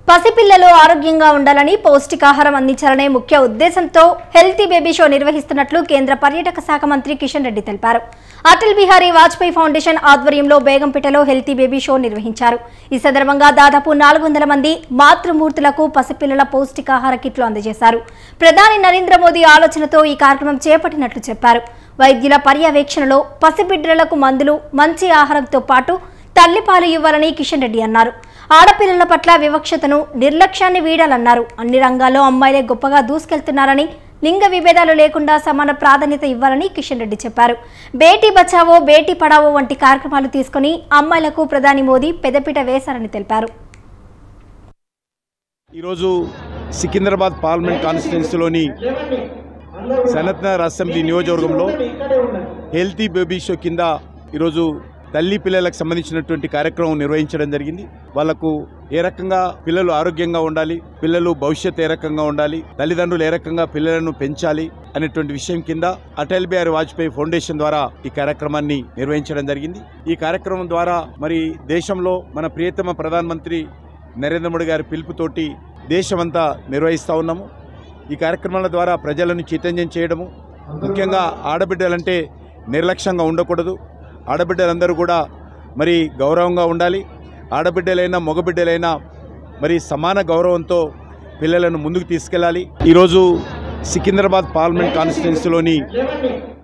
పసిపిల్లలు ఆరోగ్యంగా ఉండాలని పౌష్టికాహారం అందించాలనే ముఖ్య ఉద్దేశంతో హెల్తీ బేబీ షో నిర్వహిస్తున్నట్లు కేంద్ర పర్యాటక శాఖ మంత్రి కిషన్ రెడ్డి తెలిపారు అటల్ బిహారీ వాజ్పేయి ఫౌండేషన్ ఆధ్వర్యంలో బేగంపేటలో హెల్తీ బేబీ షో నిర్వహించారు ఈ సందర్భంగా దాదాపు నాలుగు వందల మంది మాతృమూర్తులకు పసిపిల్లల పౌష్టికాహార కిట్లు అందజేశారు ప్రధాని నరేంద్ర మోదీ ఆలోచనతో ఈ కార్యక్రమం చేపట్టినట్లు చెప్పారు వైద్యుల పర్యవేక్షణలో పసిబిడ్డలకు మందులు మంచి ఆహారంతో పాటు తల్లిపాలు ఇవ్వాలని కిషన్ రెడ్డి అన్నారు ఆడపిల్లల పట్ల వివక్షతను నిర్లక్ష్యాన్ని వీడాలన్నారు అన్ని రంగాల్లో అమ్మాయిలే గొప్పగా దూసుకెళ్తున్నారని లింగ విభేదాలు లేకుండా సమాన ప్రాధాన్యత ఇవ్వాలని కిషన్ రెడ్డి చెప్పారు బేటీ బచావో బేటీ పడావో వంటి కార్యక్రమాలు తీసుకుని అమ్మాయిలకు ప్రధాని మోదీ పెదపీట వేశారని తెలిపారు ఈరోజు సికింద్రాబాద్ పార్లమెంట్ కాన్స్టిట్యున్సీలోని సనత్నగర్ అసెంబ్లీ నియోజకవర్గంలో హెల్తీ బేబీ షో కింద ఈరోజు తల్లి పిల్లలకు సంబంధించినటువంటి కార్యక్రమం నిర్వహించడం జరిగింది వాళ్లకు ఏ రకంగా పిల్లలు ఆరోగ్యంగా ఉండాలి పిల్లలు భవిష్యత్ ఏ రకంగా ఉండాలి తల్లిదండ్రులు ఏ రకంగా పిల్లలను పెంచాలి అనేటువంటి విషయం కింద అటల్ బిహారీ వాజ్పేయి ఫౌండేషన్ ద్వారా ఈ కార్యక్రమాన్ని నిర్వహించడం జరిగింది ఈ కార్యక్రమం ద్వారా మరి దేశంలో మన ప్రియతమ ప్రధానమంత్రి నరేంద్ర మోడీ గారి పిలుపుతోటి దేశమంతా నిర్వహిస్తూ ఉన్నాము ఈ కార్యక్రమాల ద్వారా ప్రజలను చైతన్యం చేయడము ముఖ్యంగా ఆడబిడ్డలంటే నిర్లక్ష్యంగా ఉండకూడదు ఆడబిడ్డలందరూ కూడా మరి గౌరవంగా ఉండాలి ఆడబిడ్డలైనా మగబిడ్డలైనా మరి సమాన గౌరవంతో పిల్లలను ముందుకు తీసుకెళ్ళాలి ఈరోజు సికింద్రాబాద్ పార్లమెంట్ కాన్స్టిట్యున్సీలోని